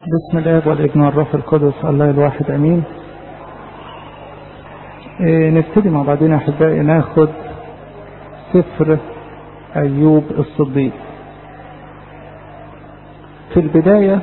بسم الله والابن والروح القدس الله الواحد امين إيه نبتدي مع بعضنا احبائي ناخد سفر ايوب الصديق في البداية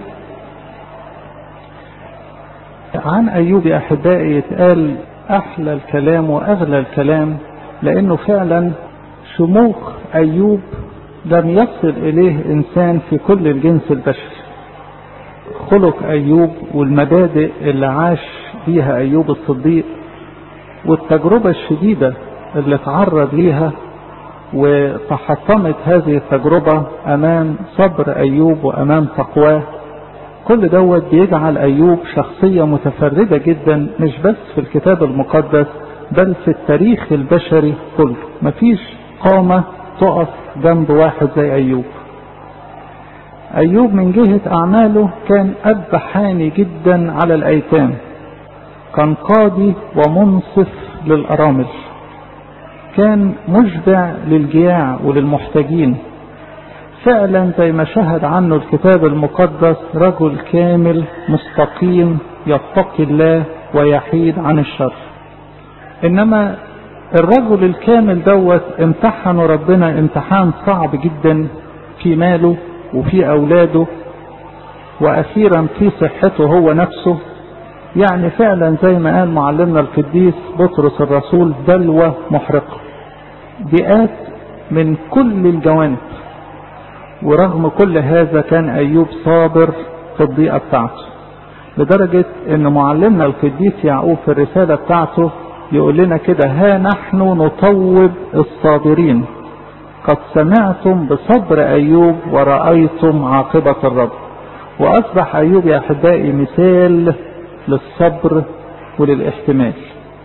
عن ايوب يا احبائي يتقال احلى الكلام واغلى الكلام لانه فعلا شموخ ايوب لم يصل اليه انسان في كل الجنس البشري خلق أيوب والمبادئ اللي عاش فيها أيوب الصديق والتجربة الشديدة اللي تعرض ليها وتحطمت هذه التجربة أمام صبر أيوب وأمام تقواه كل دوت بيجعل أيوب شخصية متفردة جدا مش بس في الكتاب المقدس بل في التاريخ البشري كله مفيش قامة تقف جنب واحد زي أيوب أيوب من جهة أعماله كان أب حاني جدا على الأيتام كان قاضي ومنصف للأرامل كان مشبع للجياع وللمحتاجين فعلا زي ما شهد عنه الكتاب المقدس رجل كامل مستقيم يتقي الله ويحيد عن الشر إنما الرجل الكامل دوت امتحنه ربنا امتحان صعب جدا في ماله وفي أولاده وأخيرا في صحته هو نفسه يعني فعلا زي ما قال معلمنا القديس بطرس الرسول بلوى محرقة بيئات من كل الجوانب ورغم كل هذا كان أيوب صابر في الضيقة بتاعته لدرجة ان معلمنا القديس يعقوب في الرسالة بتاعته يقول لنا كده ها نحن نطوب الصابرين قد سمعتم بصبر أيوب ورأيتم عاقبة الرب وأصبح أيوب يا أحبائي مثال للصبر وللاحتمال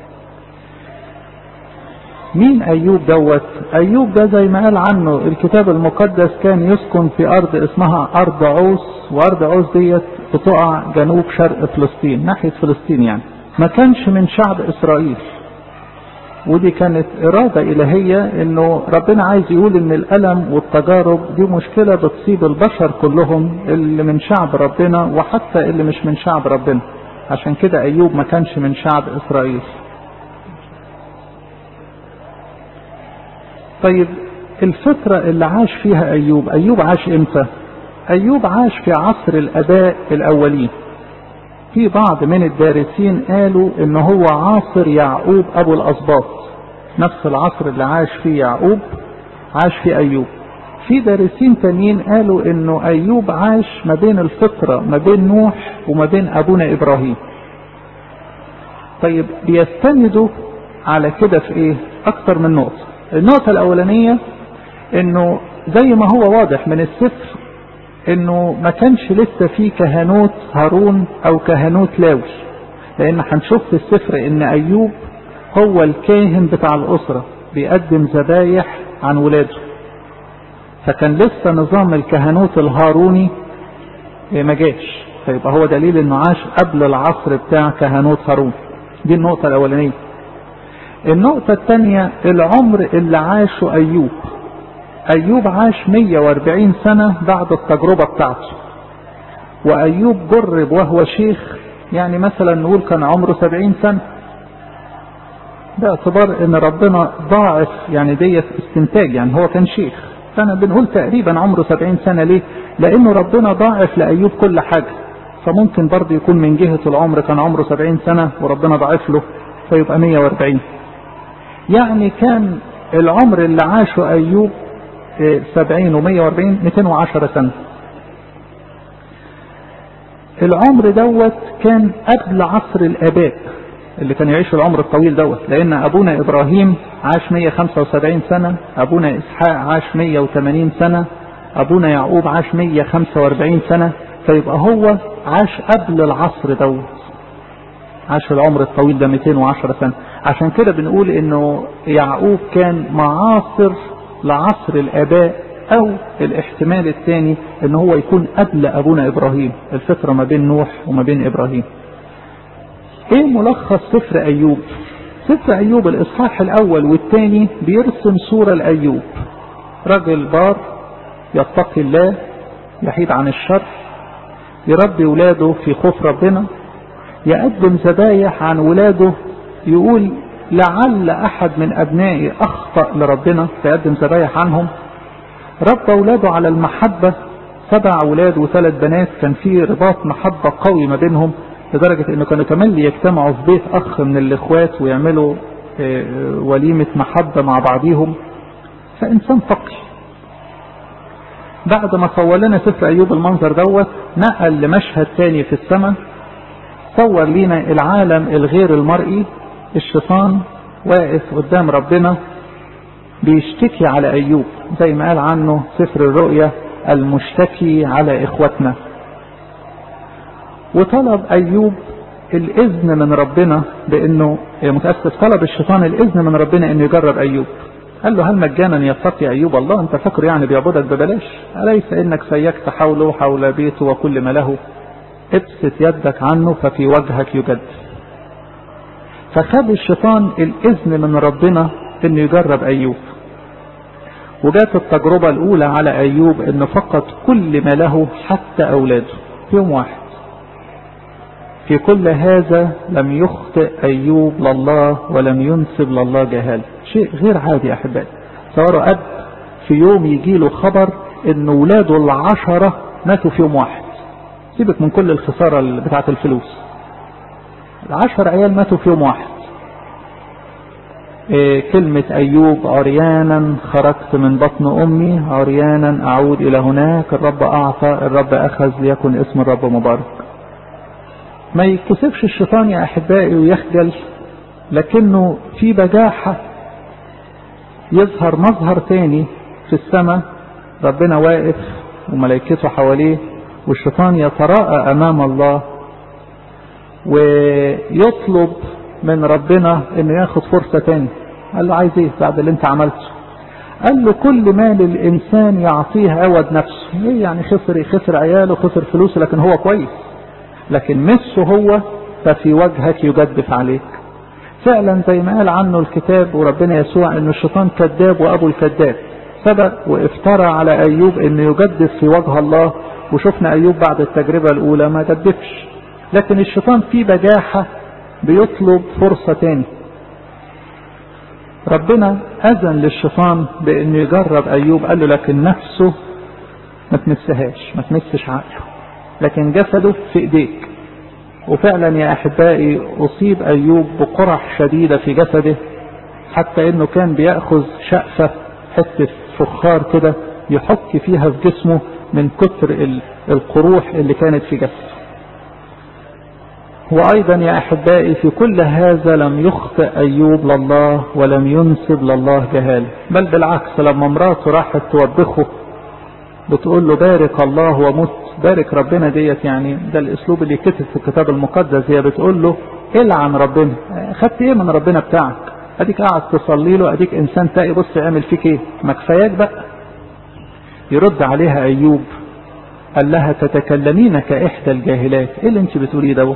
مين أيوب دوت أيوب ده زي ما قال عنه الكتاب المقدس كان يسكن في أرض اسمها أرض عوس وأرض عوس ديت بتقع جنوب شرق فلسطين ناحية فلسطين يعني ما كانش من شعب إسرائيل ودي كانت إرادة إلهية إنه ربنا عايز يقول إن الألم والتجارب دي مشكلة بتصيب البشر كلهم اللي من شعب ربنا وحتى اللي مش من شعب ربنا عشان كده أيوب ما كانش من شعب إسرائيل طيب الفترة اللي عاش فيها أيوب أيوب عاش إمتى أيوب عاش في عصر الأباء الأولين في بعض من الدارسين قالوا ان هو عاصر يعقوب ابو الاسباط نفس العصر اللي عاش فيه يعقوب عاش فيه ايوب في دارسين تانيين قالوا انه ايوب عاش ما بين الفطرة ما بين نوح وما بين ابونا ابراهيم طيب بيستندوا على كده في ايه اكتر من نقطة النقطة الاولانية انه زي ما هو واضح من السفر انه ما كانش لسه في كهنوت هارون او كهنوت لاوي لان هنشوف في السفر ان ايوب هو الكاهن بتاع الاسرة بيقدم ذبايح عن ولاده فكان لسه نظام الكهنوت الهاروني ما جاش فيبقى هو دليل انه عاش قبل العصر بتاع كهنوت هارون دي النقطة الاولانية النقطة الثانية العمر اللي عاشه ايوب أيوب عاش 140 سنة بعد التجربة بتاعته وأيوب جرب وهو شيخ يعني مثلا نقول كان عمره 70 سنة باعتبار ان ربنا ضاعف يعني ديت استنتاج يعني هو كان شيخ فانا بنقول تقريبا عمره 70 سنة ليه لانه ربنا ضاعف لأيوب كل حاجة فممكن برضه يكون من جهة العمر كان عمره 70 سنة وربنا ضاعف له فيبقى 140 يعني كان العمر اللي عاشه أيوب سبعين ومية واربعين ميتين وعشرة سنة العمر دوت كان قبل عصر الآباء اللي كان يعيش العمر الطويل دوت لأن أبونا إبراهيم عاش 175 سنة أبونا إسحاق عاش 180 سنة أبونا يعقوب عاش 145 سنة فيبقى هو عاش قبل العصر دوت عاش العمر الطويل ده 210 سنة عشان كده بنقول انه يعقوب كان معاصر لعصر الآباء أو الاحتمال الثاني ان هو يكون قبل أبونا إبراهيم الفترة ما بين نوح وما بين إبراهيم ايه ملخص سفر أيوب سفر أيوب الإصحاح الأول والثاني بيرسم صورة لأيوب رجل بار يتقي الله يحيد عن الشر يربي ولاده في خوف ربنا يقدم ذبايح عن ولاده يقول لعل احد من ابنائي اخطا لربنا فيقدم ذبايح عنهم ربى اولاده على المحبه سبع اولاد وثلاث بنات كان في رباط محبه قوي ما بينهم لدرجه انه كانوا كمان يجتمعوا في بيت اخ من الاخوات ويعملوا وليمه محبه مع بعضيهم فانسان تقي بعد ما صور لنا سفر ايوب المنظر دوت نقل لمشهد تاني في السماء صور لنا العالم الغير المرئي الشيطان واقف قدام ربنا بيشتكي على ايوب زي ما قال عنه سفر الرؤيا المشتكي على اخوتنا وطلب ايوب الاذن من ربنا بانه متاسف طلب الشيطان الاذن من ربنا انه يجرب ايوب قال له هل مجانا يتقي ايوب الله انت فاكر يعني بيعبدك ببلاش اليس انك سيكت حوله حول بيته وكل ما له ابسط يدك عنه ففي وجهك يجد فخد الشيطان الاذن من ربنا انه يجرب ايوب وجات التجربة الاولى على ايوب انه فقد كل ما له حتى اولاده في يوم واحد في كل هذا لم يخطئ ايوب لله ولم ينسب لله جهاله شيء غير عادي احبائي صاروا اب في يوم يجي له خبر ان ولاده العشرة ماتوا في يوم واحد سيبك من كل الخسارة بتاعة الفلوس العشر عيال ماتوا في يوم واحد إيه كلمة أيوب عريانا خرجت من بطن أمي عريانا أعود إلى هناك الرب أعطى الرب أخذ ليكن اسم الرب مبارك ما يكسفش الشيطان يا أحبائي ويخجل لكنه في بجاحة يظهر مظهر تاني في السماء ربنا واقف وملائكته حواليه والشيطان يتراءى أمام الله ويطلب من ربنا انه ياخد فرصة تاني قال له عايز ايه بعد اللي انت عملته قال له كل ما للانسان يعطيه عوض نفسه ايه يعني خسر خسر عياله خسر فلوسه لكن هو كويس لكن مسه هو ففي وجهك يجدف عليك فعلا زي ما قال عنه الكتاب وربنا يسوع ان الشيطان كذاب وابو الكذاب سبق وافترى على ايوب انه يجدف في وجه الله وشفنا ايوب بعد التجربة الاولى ما جدفش لكن الشيطان في بجاحة بيطلب فرصة تاني ربنا اذن للشيطان بانه يجرب ايوب قال له لكن نفسه ما تمسهاش ما تمسش عقله لكن جسده في ايديك وفعلا يا احبائي اصيب ايوب بقرح شديدة في جسده حتى انه كان بيأخذ شقفة حتة فخار كده يحك فيها في جسمه من كتر القروح اللي كانت في جسده وأيضا يا أحبائي في كل هذا لم يخطئ أيوب لله ولم ينسب لله جهاله بل بالعكس لما مراته راحت توبخه بتقول له بارك الله ومت بارك ربنا ديت يعني ده الأسلوب اللي كتب في الكتاب المقدس هي بتقول له العن ربنا خدت ايه من ربنا بتاعك اديك قاعد تصلي له اديك انسان تاقي بص يعمل فيك ايه ما كفاياك بقى يرد عليها ايوب قال لها تتكلمين كاحدى الجاهلات ايه اللي انت بتقوليه دوت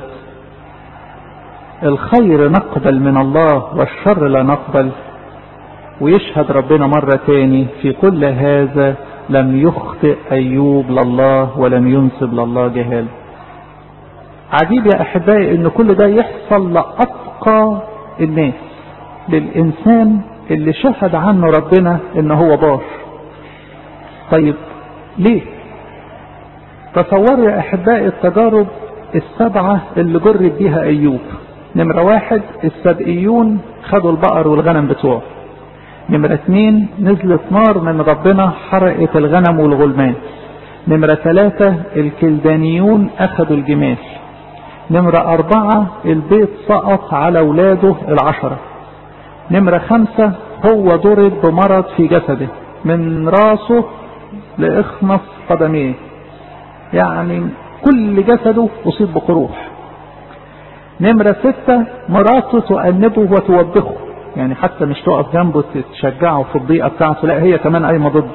الخير نقبل من الله والشر لا نقبل ويشهد ربنا مرة تاني في كل هذا لم يخطئ أيوب لله ولم ينسب لله جهال عجيب يا أحبائي أن كل ده يحصل لأتقى الناس للإنسان اللي شهد عنه ربنا أن هو بار طيب ليه تصوروا يا أحبائي التجارب السبعة اللي جرب بيها أيوب نمرة واحد السبئيون خدوا البقر والغنم بتوعه نمرة اتنين نزلت نار من ربنا حرقت الغنم والغلمان نمرة ثلاثة الكلدانيون أخذوا الجمال نمرة أربعة البيت سقط على ولاده العشرة نمرة خمسة هو ضرب بمرض في جسده من راسه لإخمص قدميه يعني كل جسده أصيب بقروح نمرة ستة مراته تؤنبه وتوبخه يعني حتى مش تقف جنبه تشجعه في الضيقة بتاعته لا هي كمان قايمة ضده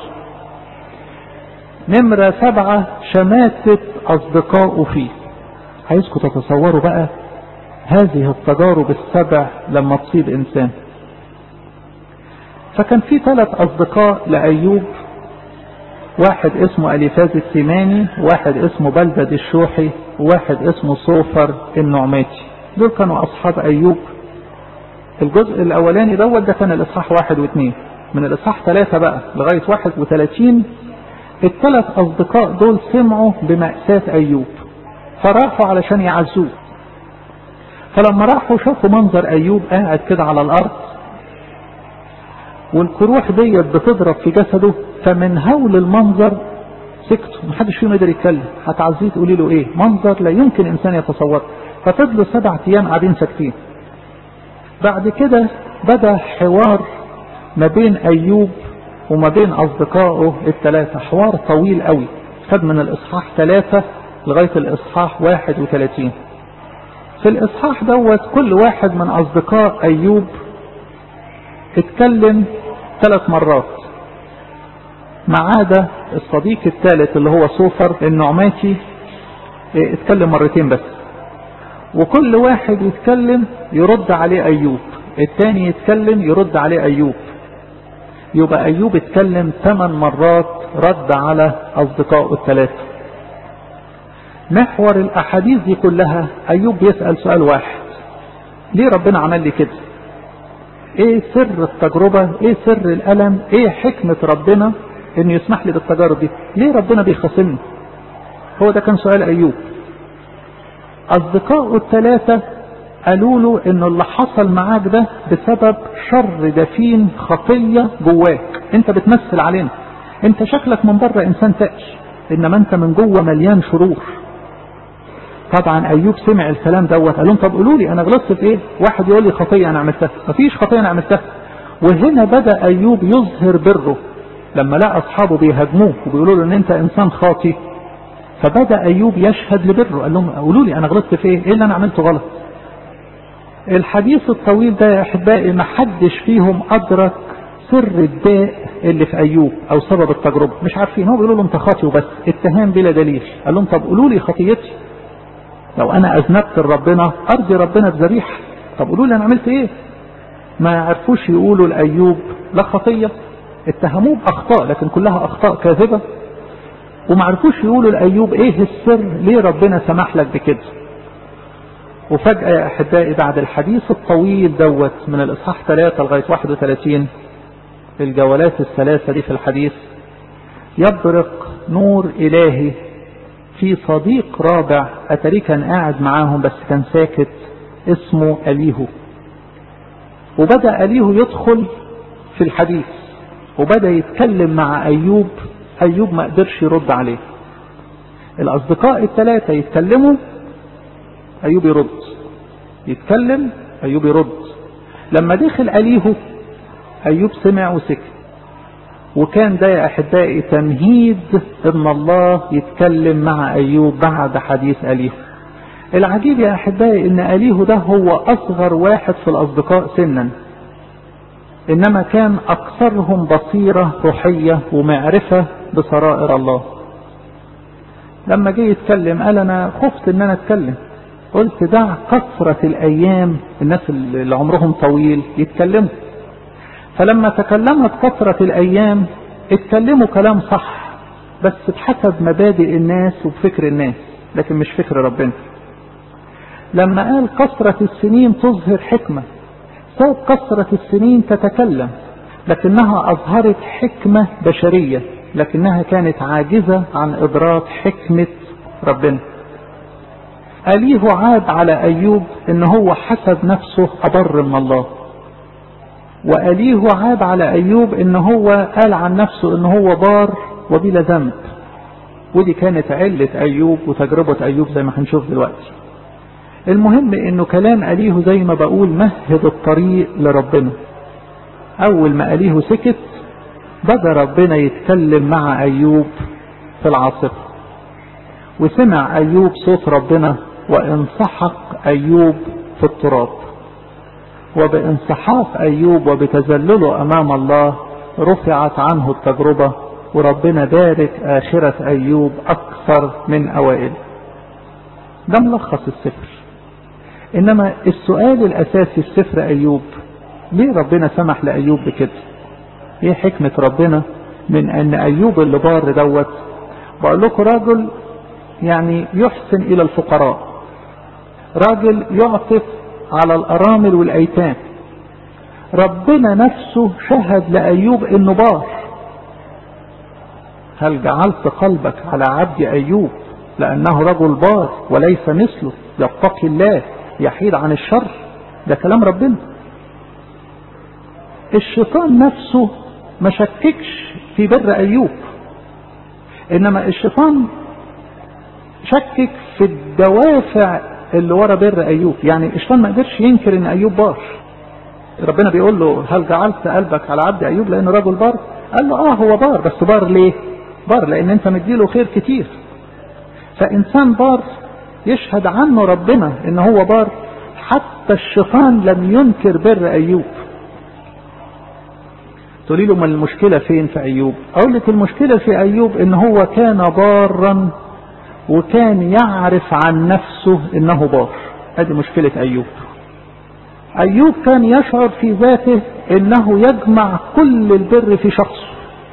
نمرة سبعة شماتة أصدقائه فيه عايزكم تتصوروا بقى هذه التجارب السبع لما تصيب إنسان فكان في ثلاث أصدقاء لأيوب واحد اسمه أليفاز السيماني واحد اسمه بلدد الشوحي وواحد اسمه صوفر النعماتي دول كانوا أصحاب أيوب الجزء الأولاني دوت ده كان الإصحاح واحد واثنين من الإصحاح ثلاثة بقى لغاية واحد وثلاثين الثلاث أصدقاء دول سمعوا بمأساة أيوب فراحوا علشان يعزوه فلما راحوا شافوا منظر أيوب قاعد كده على الأرض والكروح ديت بتضرب في جسده فمن هول المنظر سكتوا محدش فيهم يقدر يتكلم هتعزيه تقولي له ايه منظر لا يمكن انسان يتصوره ففضلوا سبعة ايام قاعدين ساكتين بعد كده بدا حوار ما بين ايوب وما بين اصدقائه الثلاثة حوار طويل قوي خد من الاصحاح ثلاثة لغاية الاصحاح واحد وثلاثين في الاصحاح دوت كل واحد من اصدقاء ايوب اتكلم ثلاث مرات ما عدا الصديق الثالث اللي هو صوفر النعماتي اتكلم مرتين بس وكل واحد يتكلم يرد عليه ايوب الثاني يتكلم يرد عليه ايوب يبقى ايوب اتكلم ثمان مرات رد على اصدقائه الثلاثه محور الاحاديث دي كلها ايوب بيسال سؤال واحد ليه ربنا عمل لي كده ايه سر التجربة ايه سر الالم ايه حكمة ربنا انه يسمح لي بالتجارب دي ليه ربنا بيخاصمني هو ده كان سؤال ايوب اصدقائه الثلاثة قالوا له ان اللي حصل معاك ده بسبب شر دفين خطية جواك انت بتمثل علينا انت شكلك من بره انسان تقش انما انت من جوه مليان شرور طبعا ايوب سمع الكلام دوت قال لهم طب قولوا لي انا غلطت في ايه واحد يقول لي خطيه انا عملتها مفيش خطيه انا عملتها وهنا بدا ايوب يظهر بره لما لقى اصحابه بيهاجموه وبيقولوا له ان انت انسان خاطي فبدا ايوب يشهد لبره قال لهم قولوا لي انا غلطت في ايه ايه اللي انا عملته غلط الحديث الطويل ده يا احبائي ما حدش فيهم ادرك سر الداء اللي في ايوب او سبب التجربه مش عارفين هو بيقولوا له انت خاطي وبس اتهام بلا دليل قال لهم طب قولوا لي خطيتي لو انا اذنبت لربنا ارضي ربنا بذبيحه طب قولوا لي انا عملت ايه ما عرفوش يقولوا لايوب لا خطيه اتهموه باخطاء لكن كلها اخطاء كاذبه وما عرفوش يقولوا لايوب ايه السر ليه ربنا سمح لك بكده وفجأة يا أحبائي بعد الحديث الطويل دوت من الإصحاح 3 لغاية 31 الجولات الثلاثة دي في الحديث يبرق نور إلهي في صديق رابع أتري كان قاعد معاهم بس كان ساكت اسمه أليهو وبدأ أليهو يدخل في الحديث وبدأ يتكلم مع أيوب أيوب ما قدرش يرد عليه الأصدقاء الثلاثة يتكلموا أيوب يرد يتكلم أيوب يرد لما دخل أليهو أيوب سمع وسكت وكان ده يا أحبائي تمهيد إن الله يتكلم مع أيوب بعد حديث أليه العجيب يا أحبائي إن أليه ده هو أصغر واحد في الأصدقاء سنا إنما كان أكثرهم بصيرة روحية ومعرفة بسرائر الله لما جه يتكلم قال أنا خفت إن أنا أتكلم قلت دع كثرة الأيام الناس اللي عمرهم طويل يتكلموا فلما تكلمت كثرة الأيام اتكلموا كلام صح بس بحسب مبادئ الناس وبفكر الناس لكن مش فكر ربنا لما قال كثرة السنين تظهر حكمة ساب كثرة السنين تتكلم لكنها أظهرت حكمة بشرية لكنها كانت عاجزة عن إدراك حكمة ربنا أليه عاب على أيوب إن هو حسب نفسه أبر من الله وأليه عاب على أيوب إن هو قال عن نفسه إن هو بار وبلا ذنب ودي كانت علة أيوب وتجربة أيوب زي ما هنشوف دلوقتي المهم إنه كلام أليه زي ما بقول مهد الطريق لربنا أول ما أليه سكت بدأ ربنا يتكلم مع أيوب في العاصفة وسمع أيوب صوت ربنا وانسحق أيوب في التراب وبانسحاق أيوب وبتذلله أمام الله رفعت عنه التجربة وربنا بارك آخرة أيوب أكثر من أوائل ده ملخص السفر إنما السؤال الأساسي في سفر أيوب ليه ربنا سمح لأيوب بكده ايه حكمة ربنا من ان ايوب اللي بار دوت بقول لكم راجل يعني يحسن الى الفقراء راجل يعطف على الارامل والايتام ربنا نفسه شهد لايوب انه بار هل جعلت قلبك على عبد ايوب لانه رجل بار وليس مثله يتقي الله يحيد عن الشر ده كلام ربنا الشيطان نفسه ما شككش في بر ايوب انما الشيطان شكك في الدوافع اللي ورا بر ايوب يعني الشيطان ما قدرش ينكر ان ايوب بار ربنا بيقول له هل جعلت قلبك على عبد ايوب لانه رجل بار قال له اه هو بار بس بار ليه بار لان انت مديله خير كتير فانسان بار يشهد عنه ربنا ان هو بار حتى الشيطان لم ينكر بر ايوب تقولي له ما المشكلة فين في ايوب اقول لك المشكلة في ايوب ان هو كان بارا وكان يعرف عن نفسه انه بار ادي مشكلة ايوب ايوب كان يشعر في ذاته انه يجمع كل البر في شخصه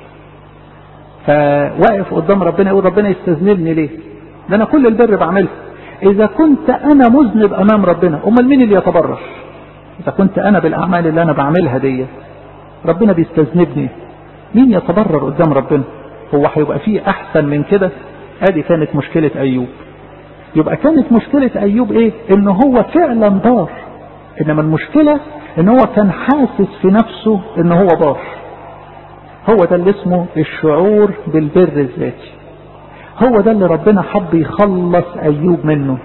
فواقف قدام ربنا يقول ربنا يستذنبني ليه ده انا كل البر بعمله اذا كنت انا مذنب امام ربنا امال مين اللي يتبرر اذا كنت انا بالاعمال اللي انا بعملها دي ربنا بيستذنبني مين يتبرر قدام ربنا هو هيبقى فيه احسن من كده ادي كانت مشكلة ايوب يبقى كانت مشكلة ايوب ايه ان هو فعلا بار انما المشكلة ان هو كان حاسس في نفسه ان هو بار هو ده اللي اسمه الشعور بالبر الذاتي هو ده اللي ربنا حب يخلص ايوب منه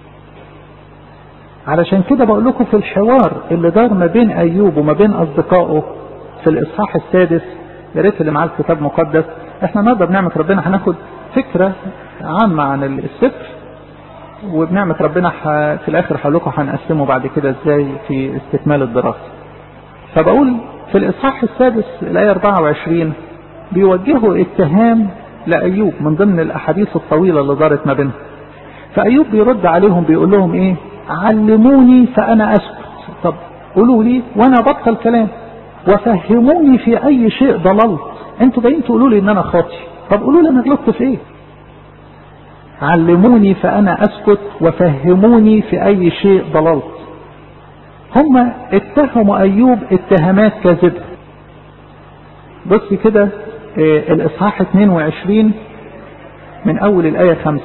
علشان كده بقول لكم في الحوار اللي دار ما بين ايوب وما بين اصدقائه في الاصحاح السادس يا ريت اللي معاه الكتاب مقدس احنا النهارده بنعمه ربنا هناخد فكره عامه عن السفر وبنعمه ربنا في الاخر هقول لكم هنقسمه بعد كده ازاي في استكمال الدراسه فبقول في الاصحاح السادس الايه 24 بيوجهوا اتهام لأيوب من ضمن الأحاديث الطويلة اللي دارت ما بينهم فأيوب بيرد عليهم بيقول لهم إيه علموني فأنا أسكت طب قولوا لي وأنا بطل كلام وفهموني في أي شيء ضللت أنتوا جايين تقولوا لي إن أنا خاطي طب قولوا لي أنا غلطت في إيه علموني فأنا أسكت وفهموني في أي شيء ضللت هم اتهموا أيوب اتهامات كاذبة بص كده الإصحاح 22 من أول الآية 5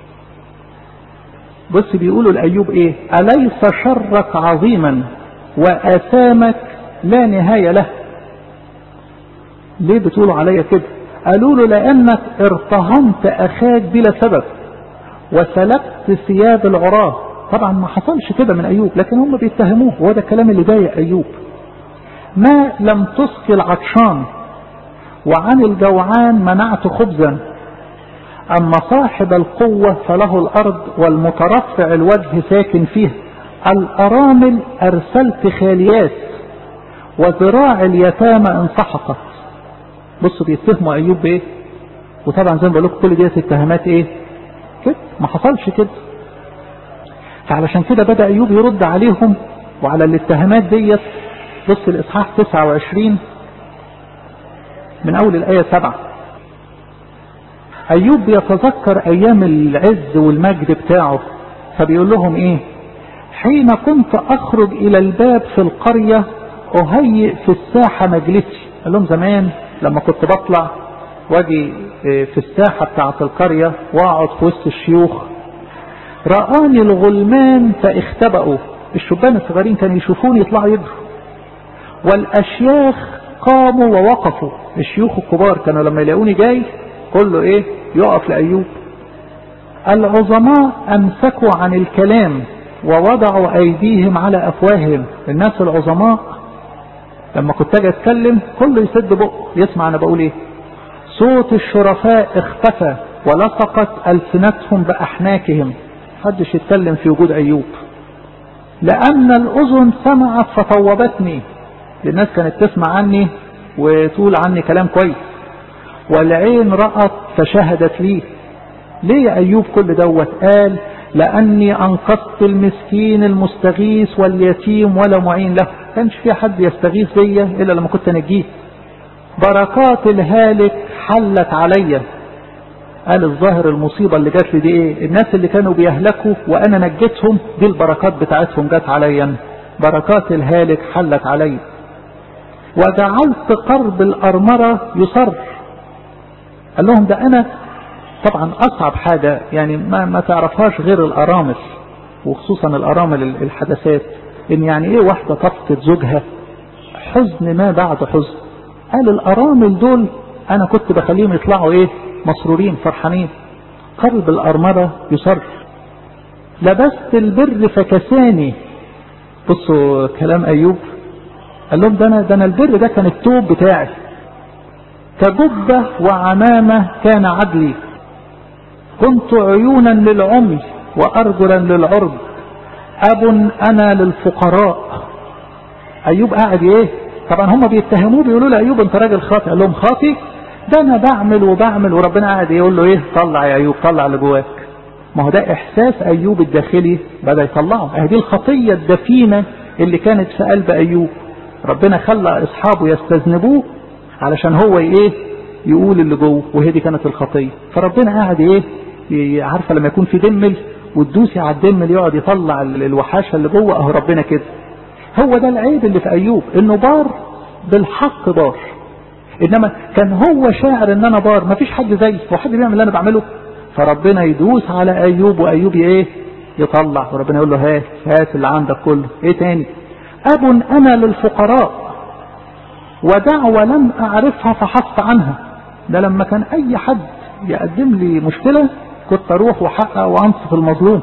بص بيقولوا لأيوب إيه أليس شرك عظيما وآثامك لا نهاية له ليه بتقولوا عليا كده قالوا له لأنك ارتهنت أخاك بلا سبب وسلبت ثياب العراة طبعا ما حصلش كده من أيوب لكن هم بيتهموه وهو ده الكلام اللي ضايق أيوب ما لم تسقي العطشان وعن الجوعان منعت خبزا أما صاحب القوة فله الأرض والمترفع الوجه ساكن فيها الأرامل أرسلت خاليات وذراع اليتامى انسحقت بصوا بيتهموا أيوب بإيه وطبعا زي ما بقول لكم كل ديت اتهامات إيه كده ما حصلش كده فعلشان كده بدأ أيوب يرد عليهم وعلى الاتهامات ديت بص الإصحاح 29 من أول الآية سبعة أيوب بيتذكر أيام العز والمجد بتاعه فبيقول لهم إيه حين كنت أخرج إلى الباب في القرية أهيئ في الساحة مجلسي قال لهم زمان لما كنت بطلع واجي في الساحة بتاعة القرية واقعد في وسط الشيوخ رآني الغلمان فاختبأوا الشبان الصغيرين كانوا يشوفوني يطلعوا يجروا والأشياخ قاموا ووقفوا الشيوخ الكبار كانوا لما يلاقوني جاي كله ايه يقف لأيوب العظماء امسكوا عن الكلام ووضعوا ايديهم على افواههم الناس العظماء لما كنت اجي اتكلم كله يسد بقه يسمع انا بقول ايه صوت الشرفاء اختفى ولصقت السنتهم باحناكهم محدش يتكلم في وجود ايوب لان الاذن سمعت فطوبتني الناس كانت تسمع عني وتقول عني كلام كويس والعين رأت فشهدت لي ليه يا أيوب كل دوت قال لأني أنقذت المسكين المستغيث واليتيم ولا معين له كانش في حد يستغيث بيا إلا لما كنت نجيه بركات الهالك حلت عليا قال الظاهر المصيبة اللي جات لي دي ايه الناس اللي كانوا بيهلكوا وانا نجيتهم دي البركات بتاعتهم جات عليا بركات الهالك حلت عليا وجعلت قرب الأرمرة يصر قال لهم ده أنا طبعا أصعب حاجة يعني ما, ما تعرفهاش غير الأرامل وخصوصا الأرامل الحدثات إن يعني إيه واحدة تفقد زوجها حزن ما بعد حزن قال الأرامل دول أنا كنت بخليهم يطلعوا إيه مسرورين فرحانين قلب الأرمرة يصر لبست البر فكساني بصوا كلام أيوب قال لهم ده أنا, ده أنا البر ده كان التوب بتاعي كجبة وعمامة كان عدلي كنت عيونا للعمي وأرجلا للعرض أب أنا للفقراء أيوب قاعد إيه طبعا هم بيتهموه بيقولوا له أيوب أنت راجل خاطئ قال لهم خاطئ ده أنا بعمل وبعمل وربنا قاعد يقول له إيه طلع يا أيوب طلع اللي جواك ما هو ده إحساس أيوب الداخلي بدأ يطلعه هذه الخطية الدفينة اللي كانت في قلب أيوب ربنا خلى أصحابه يستذنبوه علشان هو إيه يقول اللي جوه وهي دي كانت الخطية فربنا قاعد إيه عارفة لما يكون في دمل وتدوسي على الدمل يقعد يطلع الوحاشة اللي جوه أهو ربنا كده هو ده العيب اللي في أيوب إنه بار بالحق بار إنما كان هو شاعر إن أنا بار مفيش حد زيي هو حد بيعمل اللي أنا بعمله فربنا يدوس على أيوب وأيوب إيه يطلع وربنا يقول له هات هات اللي عندك كله إيه تاني أب أنا للفقراء ودعوة لم أعرفها فحصت عنها ده لما كان أي حد يقدم لي مشكلة كنت أروح وحقق وأنصف المظلوم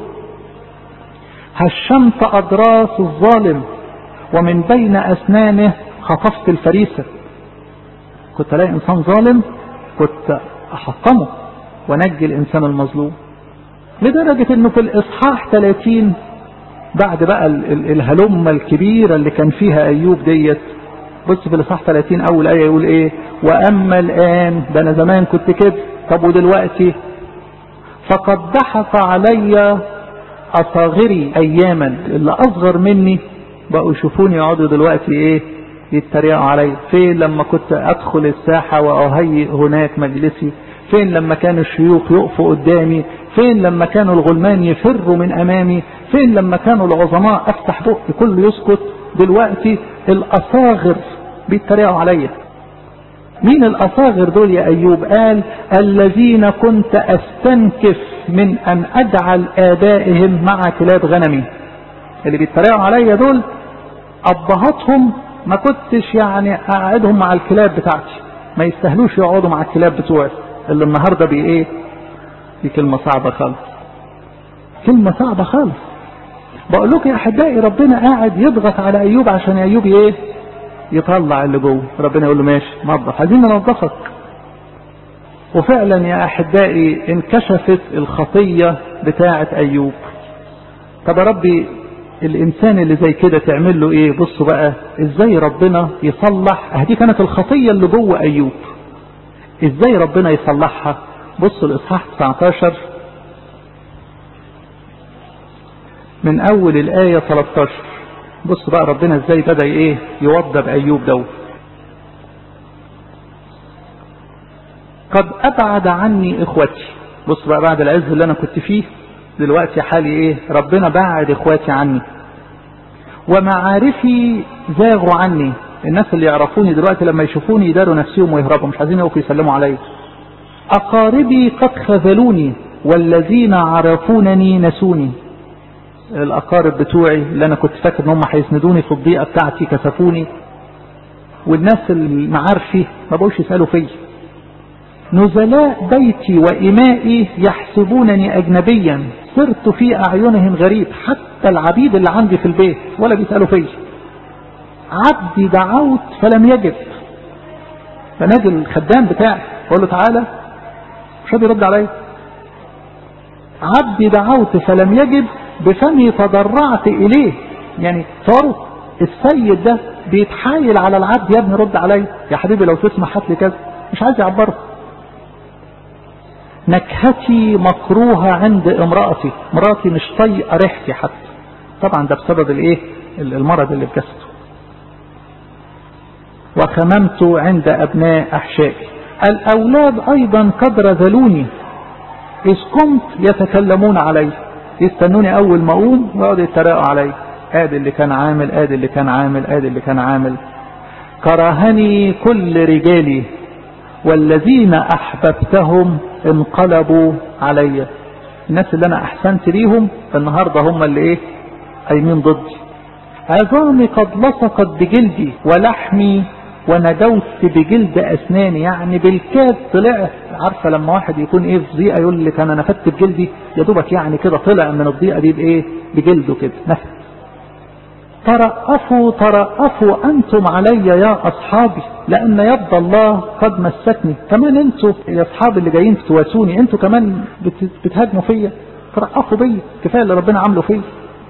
هشمت أضراس الظالم ومن بين أسنانه خطفت الفريسة كنت ألاقي إنسان ظالم كنت أحطمه ونجي الإنسان المظلوم لدرجة أنه في الإصحاح 30 بعد بقى الهلمة الكبيرة اللي كان فيها أيوب ديت بص في الإصحاح 30 أول آية يقول إيه وأما الآن ده أنا زمان كنت كده طب ودلوقتي فقد ضحك علي أصاغري أياما اللي أصغر مني بقوا يشوفوني يقعدوا دلوقتي إيه يتريقوا علي فين لما كنت أدخل الساحة وأهيئ هناك مجلسي فين لما كانوا الشيوخ يقفوا قدامي فين لما كانوا الغلمان يفروا من أمامي فين لما كانوا العظماء أفتح بقي كله يسكت دلوقتي الأصاغر بيتريقوا عليا مين الأصاغر دول يا أيوب قال الذين كنت أستنكف من أن أجعل آبائهم مع كلاب غنمي اللي بيتريقوا عليا دول أبهاتهم ما كنتش يعني أقعدهم مع الكلاب بتاعتي ما يستاهلوش يقعدوا مع الكلاب بتوعي اللي النهارده بي ايه دي كلمة صعبة خالص كلمة صعبة خالص بقول لكم يا احبائي ربنا قاعد يضغط على ايوب عشان ايوب ايه يطلع اللي جوه ربنا يقول له ماشي نظف عايزين ننظفك وفعلا يا احبائي انكشفت الخطية بتاعة ايوب طب يا ربي الانسان اللي زي كده تعمل له ايه بصوا بقى ازاي ربنا يصلح اهدي كانت الخطية اللي جوه ايوب ازاي ربنا يصلحها بصوا الاصحاح 19 من اول الايه 13 بصوا بقى ربنا ازاي بدا ايه يوضب ايوب دوت قد ابعد عني اخوتي بص بقى بعد العز اللي انا كنت فيه دلوقتي حالي ايه ربنا بعد اخواتي عني ومعارفي زاغوا عني الناس اللي يعرفوني دلوقتي لما يشوفوني يداروا نفسهم ويهربوا مش عايزين يقفوا يسلموا عليا أقاربي قد خذلوني والذين عرفونني نسوني الأقارب بتوعي اللي أنا كنت فاكر إن هم هيسندوني في الضيقة بتاعتي كسفوني والناس المعارفي ما بقوش يسألوا فيا نزلاء بيتي وإمائي يحسبونني أجنبيا صرت في أعينهم غريب حتى العبيد اللي عندي في البيت ولا بيسألوا فيا عبدي دعوت فلم يجب فنادي الخدام بتاعي اقول له تعالى مش راضي يرد عليا عبدي دعوت فلم يجب بفمي تضرعت اليه يعني صاروا السيد ده بيتحايل على العبد يا ابني رد عليا يا حبيبي لو تسمح هات لي كذا مش عايز يعبره نكهتي مكروهة عند امرأتي مراتي مش طايقة ريحتي حتى طبعا ده بسبب الايه المرض اللي في جسده وخممت عند أبناء أحشائي الأولاد أيضا قد رذلوني إذ كنت يتكلمون علي يستنوني أول ما أقوم ويقعدوا يتريقوا علي آدي اللي كان عامل آدي اللي كان عامل آدي اللي كان عامل كرهني كل رجالي والذين أحببتهم انقلبوا علي الناس اللي أنا أحسنت ليهم النهاردة هم اللي إيه قايمين ضدي عظامي قد لصقت بجلدي ولحمي ونجوت بجلد أسناني يعني بالكاد طلعت عارفة لما واحد يكون إيه في ضيقة يقول لك أنا نفدت بجلدي يا دوبك يعني كده طلع من الضيقة دي بإيه بجلده كده نفد ترأفوا ترأفوا أنتم علي يا أصحابي لأن يد الله قد مستني كمان أنتوا يا أصحابي اللي جايين تواسوني أنتوا كمان بتهاجموا فيا ترأفوا بيا كفاية اللي ربنا عامله فيا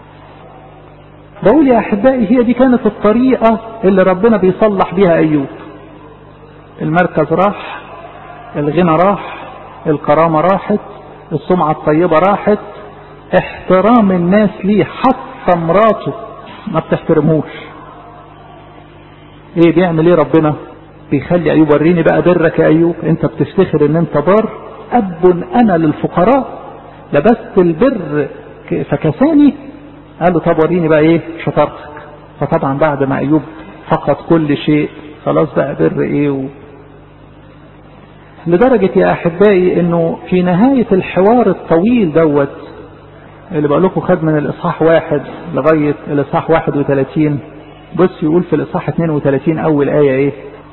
بقول يا أحبائي هي دي كانت الطريقة اللي ربنا بيصلح بيها أيوب المركز راح الغنى راح الكرامة راحت السمعة الطيبة راحت احترام الناس ليه حتى مراته ما بتحترموش ايه بيعمل ايه ربنا بيخلي ايوب وريني بقى برك يا ايوب انت بتفتخر ان انت بار اب انا للفقراء لبست البر فكساني قال له طب وريني بقى ايه شطارتك فطبعا بعد ما ايوب فقد كل شيء خلاص بقى بر ايه و... لدرجة يا احبائي انه في نهاية الحوار الطويل دوت اللي بقول لكم خد من الاصحاح واحد لغاية الاصحاح 31 بص يقول في الاصحاح 32 اول ايه ايه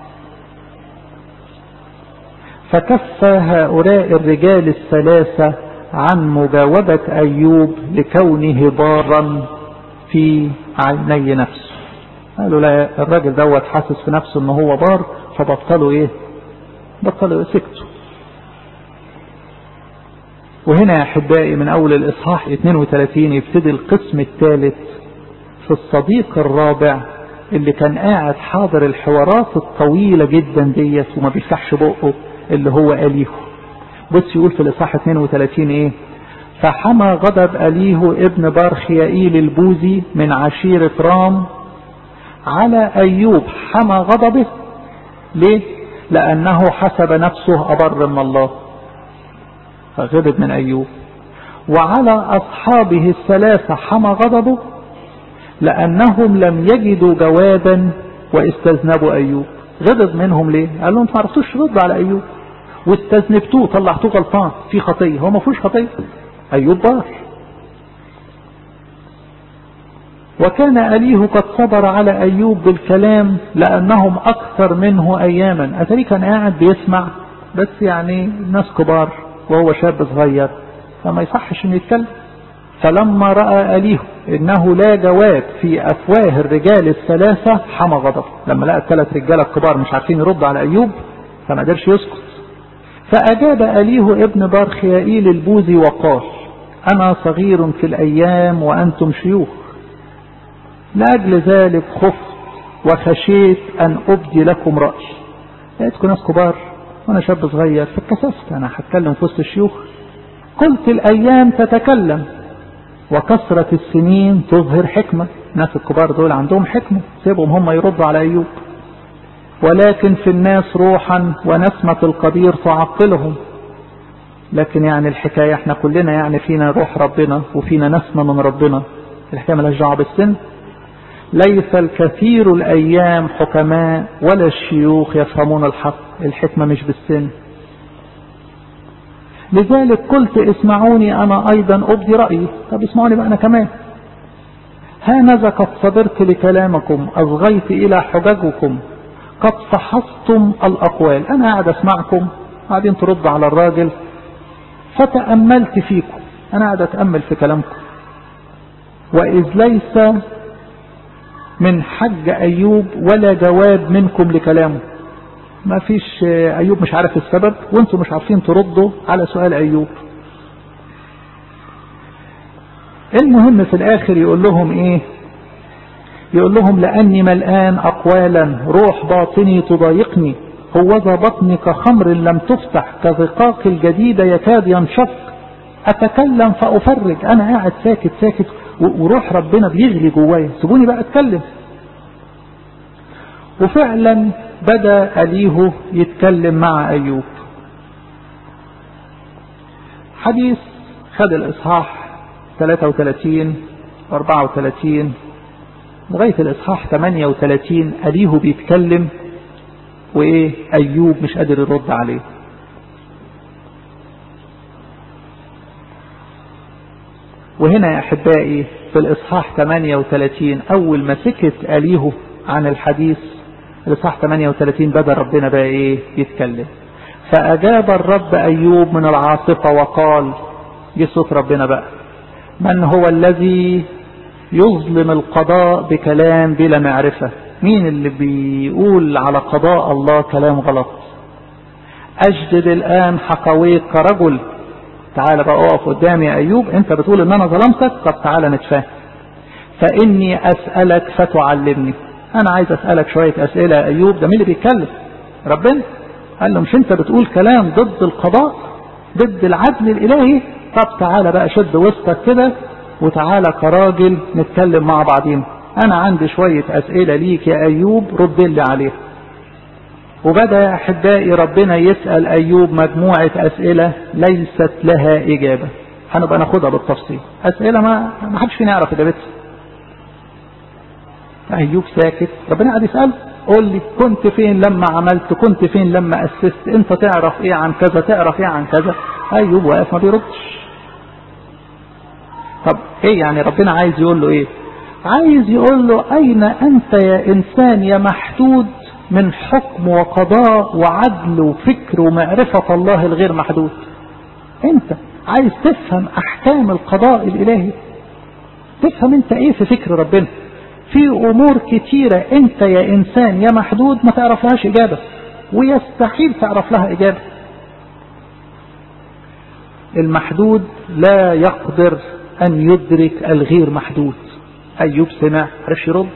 فكف هؤلاء الرجال الثلاثة عن مجاوبة أيوب لكونه بارا في عيني نفسه قالوا لا الراجل دوت حاسس في نفسه ان هو بار فبطلوا ايه بطلوا سكتوا وهنا يا احبائي من اول الاصحاح 32 يبتدي القسم الثالث في الصديق الرابع اللي كان قاعد حاضر الحوارات الطويلة جدا ديت وما بيفتحش بقه اللي هو أليه بص يقول في الإصحاح 32 إيه فحمى غضب أليه ابن بارخيائيل البوزي من عشيرة رام على أيوب حمى غضبه ليه لأنه حسب نفسه أبر من الله فغضب من أيوب وعلى أصحابه الثلاثة حمى غضبه لأنهم لم يجدوا جوابا واستذنبوا أيوب غضب منهم ليه قال لهم ما عرفتوش تردوا على أيوب واستذنبتوه طلعتوه غلطان في خطية هو ما فيهوش خطية أيوب بار وكان أليه قد صبر على أيوب بالكلام لأنهم أكثر منه أياما أتري كان قاعد بيسمع بس يعني الناس كبار وهو شاب صغير فما يصحش انه يتكلم فلما رأى أليه إنه لا جواب في أفواه الرجال الثلاثة حمى غضب لما لقى الثلاث رجالة الكبار مش عارفين يردوا على أيوب فما قدرش يسكت فأجاب أليه ابن بارخيائيل البوزي وقال أنا صغير في الأيام وأنتم شيوخ لأجل ذلك خفت وخشيت أن أبدي لكم رأي لقيتكم ناس كبار وأنا شاب صغير فاتكسفت أنا هتكلم في وسط الشيوخ قلت الأيام تتكلم وكثرة السنين تظهر حكمة الناس الكبار دول عندهم حكمة سيبهم هم يردوا على أيوب ولكن في الناس روحا ونسمة القدير تعطلهم لكن يعني الحكاية احنا كلنا يعني فينا روح ربنا وفينا نسمة من ربنا الحكاية ملهاش دعوة بالسن ليس الكثير الأيام حكماء ولا الشيوخ يفهمون الحق الحكمة مش بالسن لذلك قلت اسمعوني أنا أيضا أبدي رأيي طب اسمعوني بقى أنا كمان هانذا قد صبرت لكلامكم أصغيت إلى حججكم قد فحصتم الأقوال أنا قاعد أسمعكم قاعدين ترد على الراجل فتأملت فيكم أنا قاعد أتأمل في كلامكم وإذ ليس من حج أيوب ولا جواب منكم لكلامه ما فيش أيوب مش عارف السبب وانتم مش عارفين تردوا على سؤال أيوب المهم في الآخر يقول لهم إيه يقول لهم لأني ملآن أقوالا روح باطني تضايقني هوذا بطني كخمر لم تفتح كزقاق الجديدة يكاد ينشق أتكلم فأفرج أنا قاعد ساكت ساكت وروح ربنا بيغلي جوايا سيبوني بقى أتكلم وفعلا بدأ أليه يتكلم مع أيوب حديث خد الإصحاح 33 34 لغاية الإصحاح 38 أليه بيتكلم وإيه أيوب مش قادر يرد عليه وهنا يا أحبائي في الإصحاح 38 أول ما سكت أليه عن الحديث الإصحاح 38 بدأ ربنا بقى إيه يتكلم فأجاب الرب أيوب من العاصفة وقال جه صوت ربنا بقى من هو الذي يظلم القضاء بكلام بلا معرفة مين اللي بيقول على قضاء الله كلام غلط أجدد الآن حقويك كرجل تعالى بقى اقف قدامي يا أيوب أنت بتقول إن أنا ظلمتك طب تعالى نتفاهم فإني أسألك فتعلمني أنا عايز أسألك شوية أسئلة يا أيوب ده مين اللي بيتكلم ربنا قال له مش أنت بتقول كلام ضد القضاء ضد العدل الإلهي طب تعالى بقى شد وسطك كده وتعالى كراجل نتكلم مع بعضين أنا عندي شوية أسئلة ليك يا أيوب رد لي عليها وبدأ يا أحبائي ربنا يسأل أيوب مجموعة أسئلة ليست لها إجابة هنبقى ناخدها بالتفصيل أسئلة ما ما حدش فينا يعرف إجابتها أيوب ساكت ربنا قاعد يسأل قول لي كنت فين لما عملت كنت فين لما أسست أنت تعرف إيه عن كذا تعرف إيه عن كذا أيوب واقف ما بيردش طب إيه يعني ربنا عايز يقول له إيه عايز يقول له أين أنت يا إنسان يا محدود من حكم وقضاء وعدل وفكر ومعرفة الله الغير محدود انت عايز تفهم احكام القضاء الالهي تفهم انت ايه في فكر ربنا في امور كتيرة انت يا انسان يا محدود ما تعرف لهاش اجابة ويستحيل تعرف لها اجابة المحدود لا يقدر ان يدرك الغير محدود ايوب سمع عرفش يرد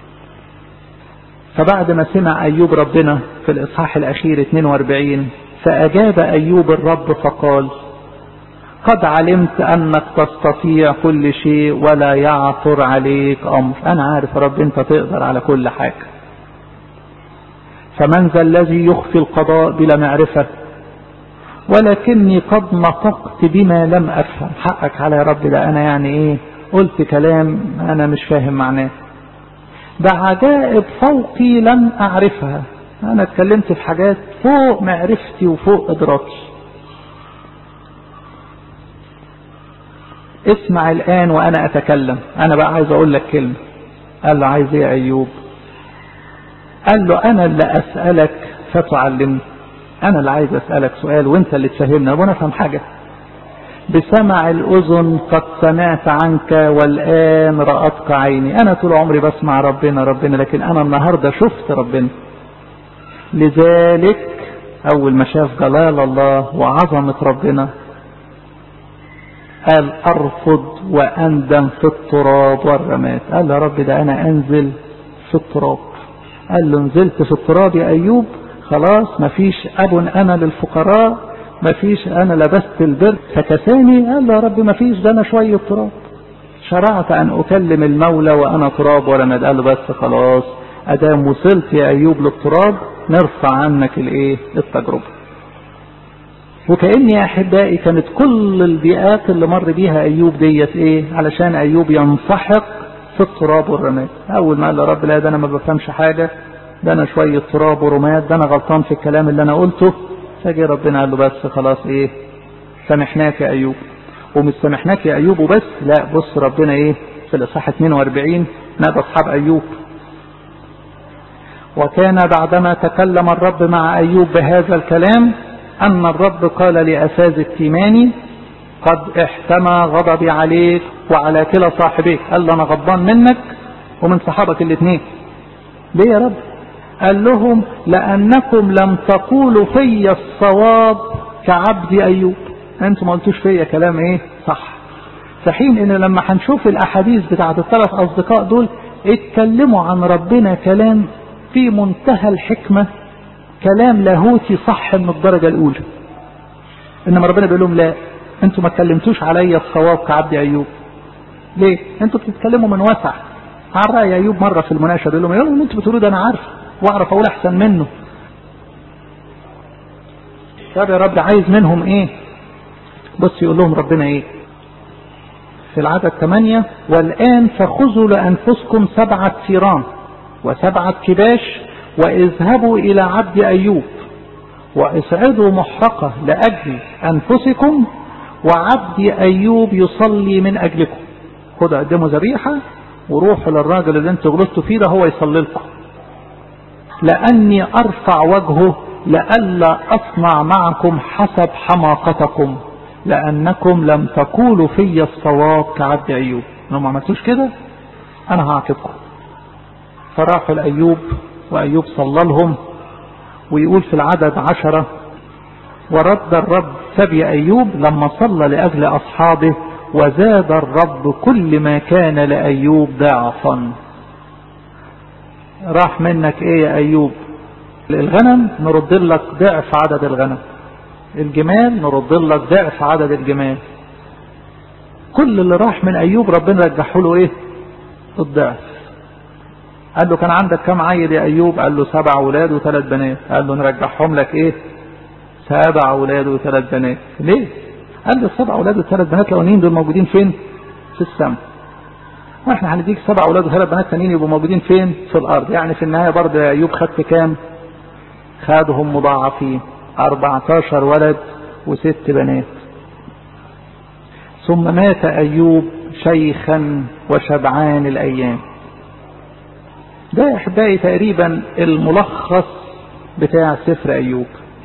فبعد ما سمع أيوب ربنا في الإصحاح الأخير 42 فأجاب أيوب الرب فقال قد علمت أنك تستطيع كل شيء ولا يعثر عليك أمر أنا عارف يا رب أنت تقدر على كل حاجة فمن ذا الذي يخفي القضاء بلا معرفة ولكني قد نطقت بما لم أفهم حقك على يا رب ده أنا يعني إيه قلت كلام أنا مش فاهم معناه بعجائب فوقي لم أعرفها أنا اتكلمت في حاجات فوق معرفتي وفوق إدراكي اسمع الآن وأنا أتكلم أنا بقى عايز أقول لك كلمة قال له عايز إيه يا أيوب قال له أنا اللي أسألك فتعلمني أنا اللي عايز أسألك سؤال وأنت اللي تفهمني وأنا أفهم حاجة بسمع الأذن قد سمعت عنك والآن رأتك عيني أنا طول عمري بسمع ربنا ربنا لكن أنا النهاردة شفت ربنا لذلك أول ما شاف جلال الله وعظمة ربنا قال أرفض وأندم في التراب والرماد قال يا رب ده أنا أنزل في التراب قال له نزلت في التراب يا أيوب خلاص مفيش أب أنا للفقراء مفيش انا لبست البر فكساني قال له يا رب مفيش ده انا شوية تراب شرعت ان اكلم المولى وانا تراب ولا ند قال له بس خلاص ادام وصلت يا ايوب للتراب نرفع عنك الايه التجربة وكأن يا احبائي كانت كل البيئات اللي مر بيها ايوب ديت ايه علشان ايوب ينسحق في التراب والرماد اول ما قال له رب لا ده انا ما بفهمش حاجة ده انا شوية تراب ورماد ده انا غلطان في الكلام اللي انا قلته فجي ربنا قال له بس خلاص ايه سامحناك يا ايوب ومش سامحناك يا ايوب وبس لا بص ربنا ايه في الاصحاح 42 نادى اصحاب ايوب وكان بعدما تكلم الرب مع ايوب بهذا الكلام ان الرب قال لافاز التيماني قد احتمى غضبي عليك وعلى كلا صاحبيك قال له انا غضبان منك ومن صحابك الاثنين ليه يا رب قال لهم لأنكم لم تقولوا في الصواب كعبد أيوب أنتم ما قلتوش فيا كلام إيه صح في حين إن لما هنشوف الأحاديث بتاعت الثلاث أصدقاء دول اتكلموا عن ربنا كلام في منتهى الحكمة كلام لاهوتي صح من الدرجة الأولى إنما ربنا بيقول لهم لا أنتم ما اتكلمتوش عليا الصواب كعبد أيوب ليه؟ أنتوا بتتكلموا من وسع عن رأي أيوب مرة في المناقشة بيقول لهم يقول لهم أنتوا بتقولوا ده أنا عارف واعرف اقول احسن منه طب يا رب عايز منهم ايه بص يقول لهم ربنا ايه في العدد ثمانية والآن فخذوا لأنفسكم سبعة ثيران وسبعة كباش واذهبوا إلى عبد أيوب واصعدوا محرقة لأجل أنفسكم وعبد أيوب يصلي من أجلكم خدوا قدموا ذبيحة وروحوا للراجل اللي انتوا غلطتوا فيه ده هو يصلي لكم لأني أرفع وجهه لئلا أصنع معكم حسب حماقتكم لأنكم لم تقولوا في الصواب كعبد أيوب لو ما عملتوش كده أنا هعاقبكم فراحوا لأيوب وأيوب صلى لهم ويقول في العدد عشرة ورد الرب سبي أيوب لما صلى لأجل أصحابه وزاد الرب كل ما كان لأيوب ضعفا راح منك ايه يا أيوب الغنم نرد لك ضعف عدد الغنم الجمال نرد لك ضعف عدد الجمال كل اللي راح من أيوب ربنا رجحه له ايه الضعف قال له كان عندك كم عيل يا أيوب قال له سبع أولاد وثلاث بنات قال له نرجعهم لك ايه سبع أولاد وثلاث بنات ليه قال له السبع أولاد والثلاث بنات الأولانيين دول موجودين فين في السماء واحنا هنديك سبع أولاد وثلاث بنات تانيين يبقوا موجودين فين في الأرض يعني في النهاية برضه يا أيوب خدت كام خدهم مضاعفين 14 ولد وست بنات ثم مات أيوب شيخا وشبعان الأيام ده يا أحبائي تقريبا الملخص بتاع سفر أيوب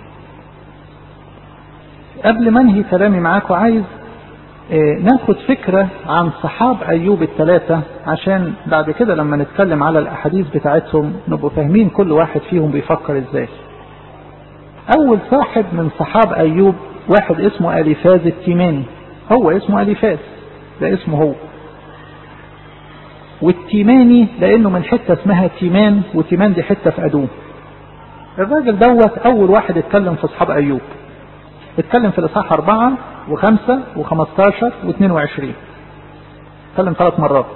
قبل ما انهي كلامي معاكم عايز اه ناخد فكرة عن صحاب أيوب الثلاثة عشان بعد كده لما نتكلم على الأحاديث بتاعتهم نبقوا فاهمين كل واحد فيهم بيفكر ازاي أول صاحب من صحاب أيوب واحد اسمه أليفاز التيماني هو اسمه أليفاز ده اسمه هو والتيماني لأنه من حتة اسمها تيمان وتيمان دي حتة في أدوم الراجل دوت أول واحد اتكلم في أصحاب أيوب اتكلم في الإصحاح أربعة وخمسة وخمستاشر واثنين وعشرين اتكلم ثلاث مرات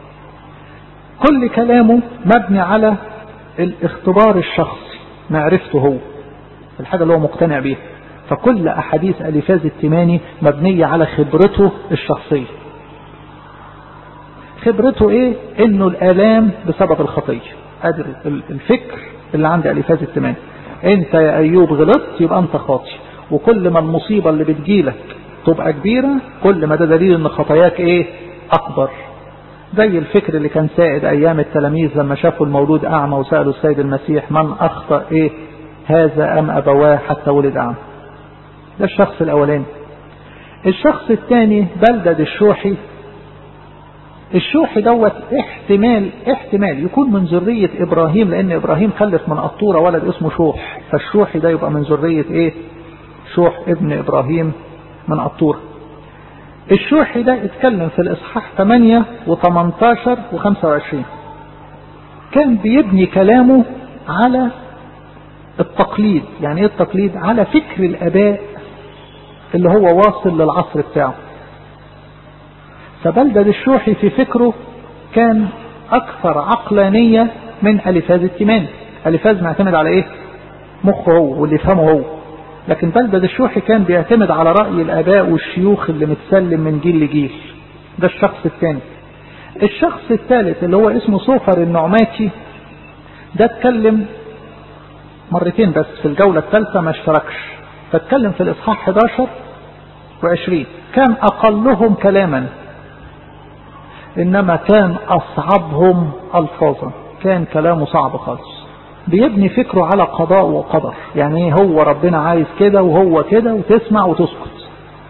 كل كلامه مبني على الاختبار الشخصي معرفته هو الحاجة اللي هو مقتنع بيها فكل أحاديث أليفاز التماني مبنية على خبرته الشخصية خبرته ايه انه الالام بسبب الخطية ادي الفكر اللي عند أليفاز التماني انت يا ايوب غلطت يبقى انت خاطئ وكل ما المصيبة اللي بتجيلك تبقى كبيرة كل ما ده دليل ان خطاياك ايه اكبر زي الفكر اللي كان سائد ايام التلاميذ لما شافوا المولود اعمى وسألوا السيد المسيح من اخطأ ايه هذا ام ابواه حتى ولد اعمى ده الشخص الاولاني الشخص الثاني بلدد الشوحي الشوحي دوت احتمال احتمال يكون من ذرية ابراهيم لان ابراهيم خلف من قطورة ولد اسمه شوح فالشوحي ده يبقى من ذرية ايه شوح ابن ابراهيم من قطورة الشوحي ده اتكلم في الاصحاح 8 و18 و25 كان بيبني كلامه على التقليد يعني ايه التقليد على فكر الاباء اللي هو واصل للعصر بتاعه فبلدد الشوحي في فكره كان اكثر عقلانية من الفاز التيماني الفاز معتمد على ايه مخه هو واللي يفهمه هو لكن بلدد الشوحي كان بيعتمد على رأي الاباء والشيوخ اللي متسلم من جيل لجيل ده الشخص الثاني الشخص الثالث اللي هو اسمه صوفر النعماتي ده اتكلم مرتين بس في الجولة الثالثة ما اشتركش فاتكلم في الاصحاح 11 و20 كان اقلهم كلاما انما كان اصعبهم الفاظا كان كلامه صعب خالص بيبني فكره على قضاء وقدر يعني ايه هو ربنا عايز كده وهو كده وتسمع وتسكت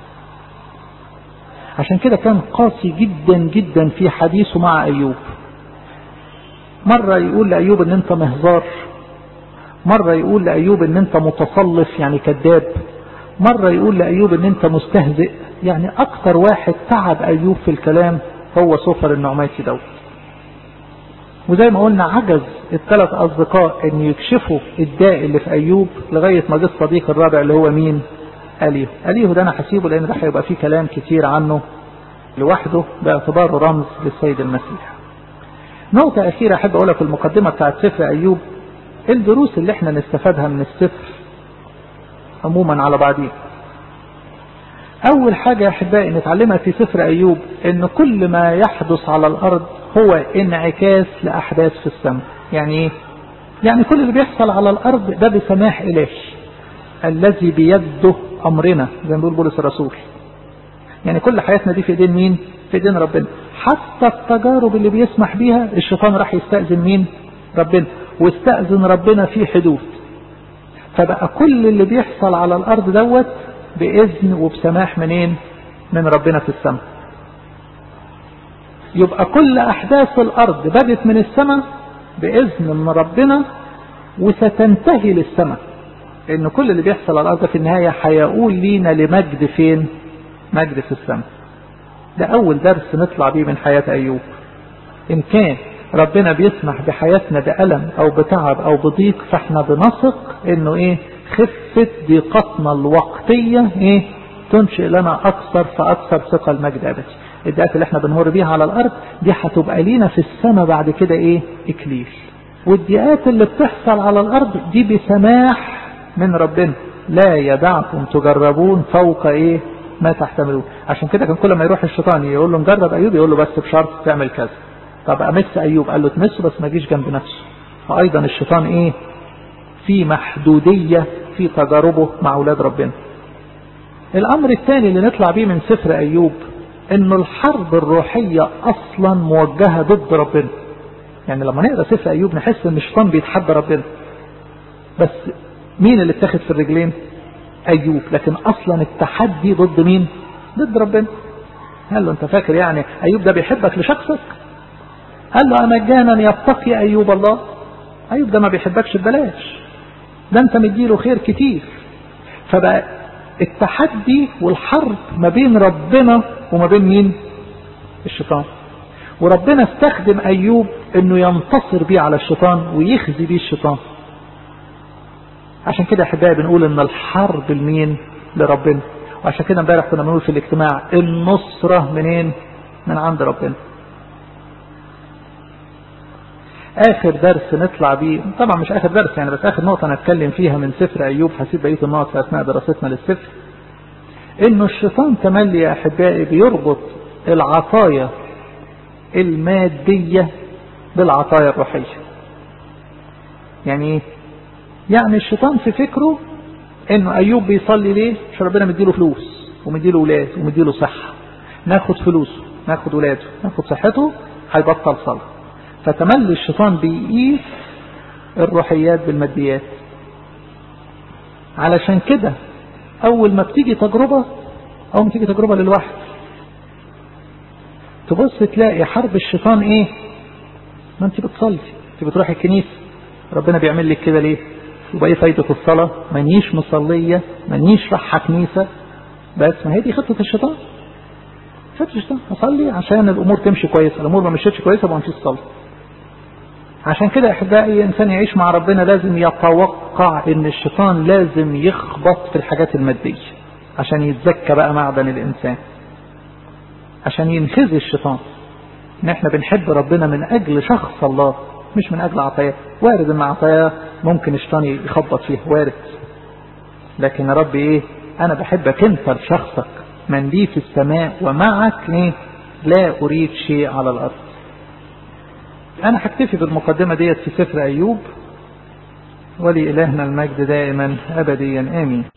عشان كده كان قاسي جدا جدا في حديثه مع ايوب مرة يقول لأيوب ان انت مهزار مرة يقول لأيوب ان انت متصلف يعني كذاب مرة يقول لأيوب ان انت مستهزئ يعني اكتر واحد تعب ايوب في الكلام هو سفر النعماتي دوت وزي ما قلنا عجز الثلاث اصدقاء ان يكشفوا الداء اللي في ايوب لغاية ما جه الصديق الرابع اللي هو مين اليه اليه ده انا هسيبه لان ده هيبقى فيه كلام كتير عنه لوحده باعتباره رمز للسيد المسيح نقطة أخيرة أحب أقولها في المقدمة بتاعت سفر أيوب الدروس اللي احنا نستفادها من السفر عموما على بعضيه اول حاجة يا احبائي نتعلمها في سفر ايوب ان كل ما يحدث على الارض هو انعكاس لاحداث في السماء يعني ايه يعني كل اللي بيحصل على الارض ده بسماح الهي الذي بيده امرنا زي ما بيقول بولس الرسول يعني كل حياتنا دي في ايدين مين في ايدين ربنا حتى التجارب اللي بيسمح بيها الشيطان راح يستأذن مين ربنا واستأذن ربنا في حدود فبقى كل اللي بيحصل على الارض دوت بإذن وبسماح منين من ربنا في السماء يبقى كل أحداث الأرض بدت من السماء بإذن من ربنا وستنتهي للسماء إن كل اللي بيحصل على الأرض في النهاية هيقول لينا لمجد فين مجد في السماء ده أول درس نطلع بيه من حياة أيوب إن كان ربنا بيسمح بحياتنا بألم أو بتعب أو بضيق فاحنا بنثق إنه إيه خفة ضيقتنا الوقتية ايه تنشئ لنا اكثر فاكثر ثقة المجد ابدي الدقات اللي احنا بنمر بيها على الارض دي هتبقى لينا في السماء بعد كده ايه اكليل والدقات اللي بتحصل على الارض دي بسماح من ربنا لا يدعكم تجربون فوق ايه ما تحتملون عشان كده كان كل ما يروح الشيطان يقول له نجرب ايوب يقول له بس بشرط تعمل كذا طب امس ايوب قال له تمسه بس ما جيش جنب نفسه فايضا الشيطان ايه في محدودية في تجاربه مع أولاد ربنا الأمر الثاني اللي نطلع بيه من سفر أيوب إنه الحرب الروحية أصلا موجهة ضد ربنا يعني لما نقرأ سفر أيوب نحس إن الشيطان بيتحدى ربنا بس مين اللي اتخذ في الرجلين أيوب لكن أصلا التحدي ضد مين ضد ربنا قال له أنت فاكر يعني أيوب ده بيحبك لشخصك قال له أمجانا يتقي أيوب الله أيوب ده ما بيحبكش ببلاش ده انت مديله خير كتير فبقى التحدي والحرب ما بين ربنا وما بين مين الشيطان وربنا استخدم ايوب انه ينتصر بيه على الشيطان ويخزي بيه الشيطان عشان كده احبائي بنقول ان الحرب لمين لربنا وعشان كده امبارح كنا بنقول في الاجتماع النصرة منين من عند ربنا اخر درس نطلع بيه طبعا مش اخر درس يعني بس اخر نقطة نتكلم فيها من سفر ايوب هسيب بقية النقط في اثناء دراستنا للسفر انه الشيطان تملي يا احبائي بيربط العطايا المادية بالعطايا الروحية يعني ايه يعني الشيطان في فكره انه ايوب بيصلي ليه عشان ربنا مديله فلوس ومديله ولاد ومديله صحة ناخد فلوسه ناخد ولاده ناخد صحته هيبطل صلاه فتملي الشيطان بيقيس الروحيات بالماديات علشان كده اول ما بتيجي تجربة اول ما تيجي تجربة للواحد تبص تلاقي حرب الشيطان ايه ما انت بتصلي انت بتروح الكنيسة ربنا بيعمل لك كده ليه يبقى ايه فايدة الصلاة مانيش مصلية مانيش رايحة كنيسة بس ما هي دي خطة الشيطان خطة الشيطان اصلي عشان الامور تمشي كويسة الامور ما مشيتش كويسة ما فيش صلاة عشان كده احبائي انسان يعيش مع ربنا لازم يتوقع ان الشيطان لازم يخبط في الحاجات المادية عشان يتزكى بقى معدن الانسان عشان ينخزي الشيطان ان احنا بنحب ربنا من اجل شخص الله مش من اجل عطاياه وارد ان عطاياه ممكن الشيطان يخبط فيها وارد لكن يا رب ايه انا بحبك انت لشخصك من لي في السماء ومعك ايه لا اريد شيء على الارض انا هكتفي بالمقدمة ديت في سفر ايوب ولإلهنا المجد دائما ابديا امين